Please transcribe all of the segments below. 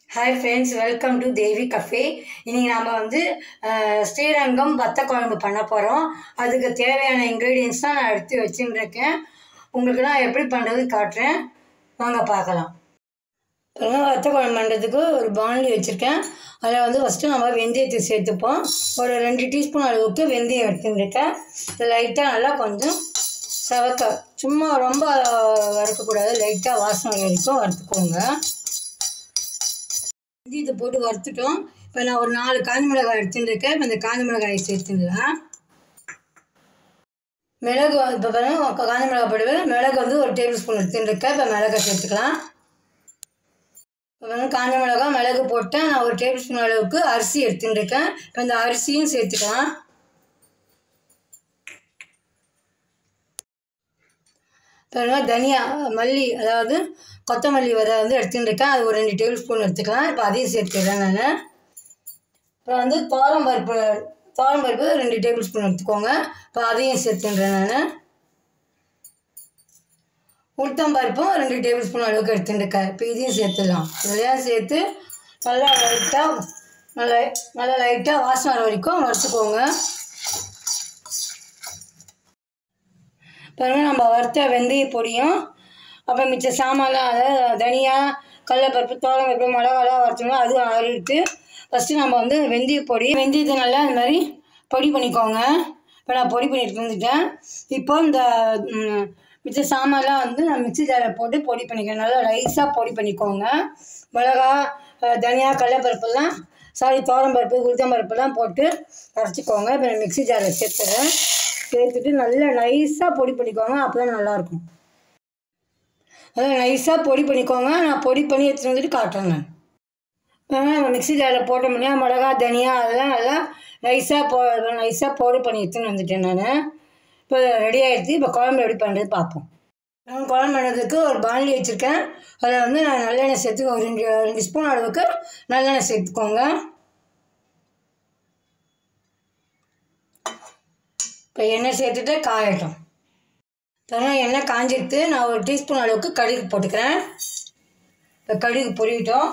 hi friends welcome to Devi cafe இன்றைக்கி நாம் வந்து அஹ், ஸ்ரீரங்கம் வத்த குழம்பு பண்ண போகிறோம் அதுக்கு தேவையான இன்க்ரீடியன்ஸ் தான் நான் எடுத்து வச்சுருக்கேன் உங்களுக்கு நான் எப்படி பண்ணுறது காட்டுறேன் வாங்க பார்க்கலாம் பாருங்க வத்த குழம்பு பண்ணுறதுக்கு ஒரு பாண்டி வச்சுருக்கேன் அதில் வந்து ஃபஸ்ட்டு நம்ம வெந்தயத்தை சேர்த்துப்போம் ஒரு ரெண்டு டீஸ்பூன் அளவுக்கு வெந்தயம் எடுத்துருக்கேன் லைட்டாக நல்லா கொஞ்சம் சவக்க சும்மா ரொம்ப வறுக்கக்கூடாது லைட்டாக வாசனை வரைக்கும் வறுத்துக்கோங்க வெந்தயத்தை போட்டு வறுத்துட்டோம் இப்போ நான் ஒரு நாலு காஞ்ச மிளகாய் எடுத்துட்டுருக்கேன் இப்போ இந்த காஞ்ச மிளகாயை சேர்த்துடலாம் மிளகு இப்போ பாருங்க காஞ்ச மிளகாய் போடுவேன் மிளகு வந்து ஒரு டேபிள் ஸ்பூன் எடுத்துட்டுருக்கேன் இப்போ மிளகாய் சேர்த்துக்கலாம் இப்போ வந்து காஞ்ச மிளகாய் மிளகு போட்டேன் நான் ஒரு டேபிள் ஸ்பூன் அளவுக்கு அரிசி எடுத்துட்டுருக்கேன் இப்போ இந்த அரிசியும் சேர்த்துக்கலாம் பாருங்க தனியா மல்லி அதாவது கொத்தமல்லி விதை வந்து எடுத்துட்டு இருக்கேன் அது ஒரு ரெண்டு டேபிள் ஸ்பூன் எடுத்துக்கலாம் இப்போ அதையும் சேர்த்துக்கிறேன் நான் அப்புறம் வந்து தோரம் பருப்பு தோரம் பருப்பு ரெண்டு டேபிள் ஸ்பூன் எடுத்துக்கோங்க இப்போ அதையும் சேர்த்துன்றேன் நான் உளுத்தம் பருப்பும் ரெண்டு டேபிள் ஸ்பூன் அளவுக்கு எடுத்துட்டு இருக்கேன் இப்போ இதையும் சேர்த்துடலாம் இதெல்லாம் சேர்த்து நல்லா லைட்டாக நல்லா நல்லா லைட்டாக வாசனை வர வரைக்கும் வறுத்துக்கோங்க பாருங்கள் நம்ம வறுத்த வெந்தய பொடியும் அப்புறம் மிச்ச சாமான்லாம் அதாவது தனியா கடலைப்பருப்பு தோரம்பருப்பு மிளகாலாம் வறுத்தோம்னா அதுவும் அறுத்து ஃபஸ்ட்டு நம்ம வந்து வெந்தய பொடி வெந்தயத்தை நல்லா இந்த மாதிரி பொடி பண்ணிக்கோங்க இப்போ நான் பொடி பண்ணிட்டு வந்துட்டேன் இப்போ இந்த ம், மிச்ச சாமான்லாம் வந்து நான் மிக்ஸி ஜாரில் போட்டு பொடி பண்ணிக்கிறேன் நல்லா லைஸாக பொடி பண்ணிக்கோங்க மிளகா அஹ், தனியா கடலைப்பருப்புலாம் சாரி தோரம்பருப்பு உளுத்தம்பருப்புலாம் போட்டு அரைச்சிக்கோங்க இப்போ நான் மிக்ஸி ஜாரில் சேர்த்துறேன் சேர்த்துட்டு நல்லா நைஸாக பொடி பண்ணிக்கோங்க அப்போ தான் நல்லாயிருக்கும் அதான் நைஸாக பொடி பண்ணிக்கோங்க நான் பொடி பண்ணி எடுத்துகிட்டு வந்துட்டு காட்டுறேன் நான் நம்ம மிக்ஸி ஜாரில் போட்டோம்னா மிளகா தனியா அதெல்லாம் நல்லா நைஸாக போ நைஸாக பவுடர் பண்ணி எடுத்துன்னு வந்துட்டேன் நான் இப்போ ரெடி ஆகிடுச்சு இப்போ குழம்பு எப்படி பண்ணுறது பார்ப்போம் நான் குழம்பு பண்ணுறதுக்கு ஒரு பாண்டி வச்சுருக்கேன் அதில் வந்து நான் நல்லெண்ணெய் சேர்த்து ஒரு ரெண்டு ரெண்டு ஸ்பூன் அளவுக்கு நல்லெண்ணெய் சேர்த்துக்கோங்க இப்போ எண்ணெய் சேர்த்துட்டு காயட்டும் தரம் எண்ணெய் காஞ்சிடுத்து நான் ஒரு டீஸ்பூன் அளவுக்கு கடுகு போட்டுக்கிறேன் இப்போ கடுகு பொரியட்டும்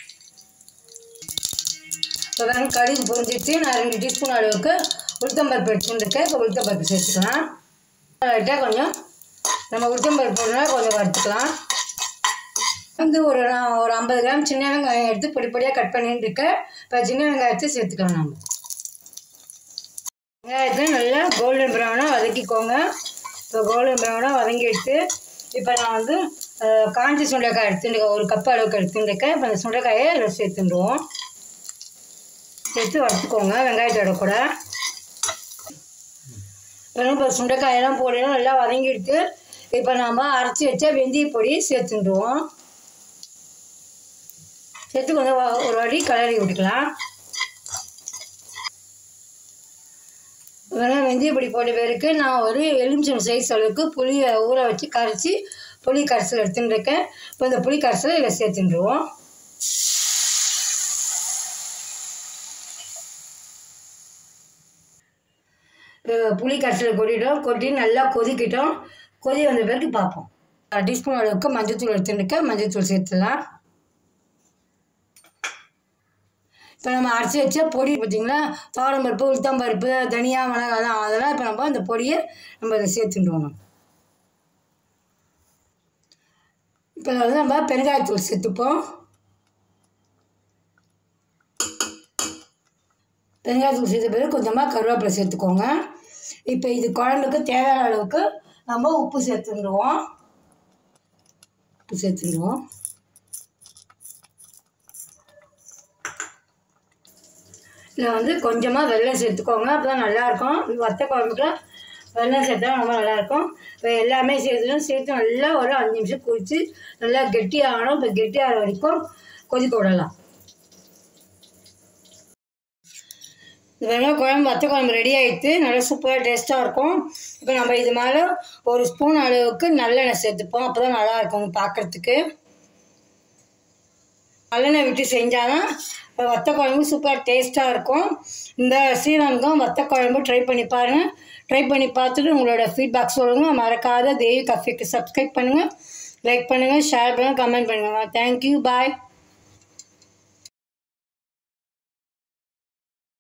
இப்போ வெறும் கடுகு பொரிஞ்சிட்டு நான் ரெண்டு டீஸ்பூன் அளவுக்கு உளுத்தம்பருப்பு எடுத்துருக்கேன் இப்போ உளுத்தம்பருப்பு சேர்த்துக்கலாம் லைட்டாக கொஞ்சம் நம்ம உளுத்தம்பருப்பு போடுறதுனால கொஞ்சம் வறுத்துக்கலாம் வந்து ஒரு நான் ஒரு ஐம்பது கிராம் சின்ன வெங்காயம் எடுத்து பொடி பொடியாக கட் பண்ணிட்டு இருக்கேன் இப்போ சின்ன வெங்காயத்தை சேர்த்துக்கலாம் நம்ம வெங்காயத்தை நல்லா கோல்டன் ப்ரௌனாக வதக்கிக்கோங்க இப்போ கோல்டன் ப்ரௌனாக வதங்கி எடுத்து இப்போ நான் வந்து அஹ், காஞ்ச சுண்டைக்காய் எடுத்துட்டு ஒரு கப் அளவுக்கு எடுத்துட்டுருக்கேன் இப்போ அந்த சுண்டைக்காயை இதில் சேர்த்துடுவோம் சேர்த்து வறுத்துக்கோங்க வெங்காயத்தோட கூட இப்போ இப்போ சுண்டைக்காயெல்லாம் போடணும் நல்லா வதங்கி எடுத்து இப்போ நாம் அரைச்சி வச்ச வெந்தய பொடி சேர்த்துடுவோம் சேர்த்து கொஞ்சம் வ- ஒரு வாட்டி கிளறி விட்டுக்கலாம் வெறும் வெந்தய பொடி போட்ட பேருக்கு நான் ஒரு எலுமிச்சம் சைஸ் அளவுக்கு புளியை ஊற வச்சு கரைச்சி புளி கரைசல் எடுத்துட்டு இருக்கேன் இப்போ இந்த புளி கரைசலை இதில் சேர்த்துட்டுருவோம் இப்போ புளி கரைசலை கொட்டிட்டோம் கொட்டி நல்லா கொதிக்கிட்டோம் கொதி வந்த பிறகு பார்ப்போம் அரை டீஸ்பூன் அளவுக்கு மஞ்சள்தூள் எடுத்துட்டு இருக்கேன் மஞ்சள்தூள் சேர்த்துலாம் இப்போ நம்ம அரைச்சி வச்ச பொடி பார்த்தீங்களா பருப்பு உளுத்தம்பருப்பு தனியா மிளகாலாம் அதெல்லாம் இப்போ நம்ம அந்த பொடியை நம்ம இதை சேர்த்துட்டுவோம் நம்ம இப்போ வந்து நம்ம பெருங்காயத்தூள் சேர்த்துப்போம் பெருங்காயத்தூள் சேர்த்த பிறகு கொஞ்சமாக கருவேப்பிலை சேர்த்துக்கோங்க இப்போ இது குழம்புக்கு தேவையான அளவுக்கு நம்ம உப்பு சேர்த்துடுவோம் உப்பு சேர்த்துடுவோம் இதில் வந்து கொஞ்சமாக வெல்லம் சேர்த்துக்கோங்க அப்போ தான் நல்லாயிருக்கும் வத்த குழம்புக்கு வெல்லம் சேர்த்தா ரொம்ப நல்லாயிருக்கும் இப்போ எல்லாமே சேர்த்துடும் சேர்த்து நல்லா ஒரு அஞ்சு நிமிஷம் கொதித்து நல்லா கெட்டியாகணும் இப்போ கெட்டியாகிற வரைக்கும் கொதிக்க விடலாம் இந்த வெங்காய குழம்பு வத்த குழம்பு ரெடி ஆகிடுத்து நல்லா சூப்பராக டேஸ்ட்டாக இருக்கும் இப்போ நம்ம இது மேலே ஒரு ஸ்பூன் அளவுக்கு நல்லெண்ணெய் சேர்த்துப்போம் அப்போ தான் நல்லாயிருக்கும் பார்க்குறதுக்கு நல்லெண்ணெய் விட்டு செஞ்சாதான் வத்த குழம்பு சூப்பர் டேஸ்ட்டாக இருக்கும் இந்த ஸ்ரீரங்கம் வத்த குழம்பு ட்ரை பண்ணி பாருங்கள் ட்ரை பண்ணி பார்த்துட்டு உங்களோட ஃபீட்பேக் சொல்லுங்கள் மறக்காத தேவி கஃபேக்கு சப்ஸ்கிரைப் பண்ணுங்கள் லைக் பண்ணுங்கள் ஷேர் பண்ணுங்கள் கமெண்ட் பண்ணுங்கள் தேங்க்யூ பாய்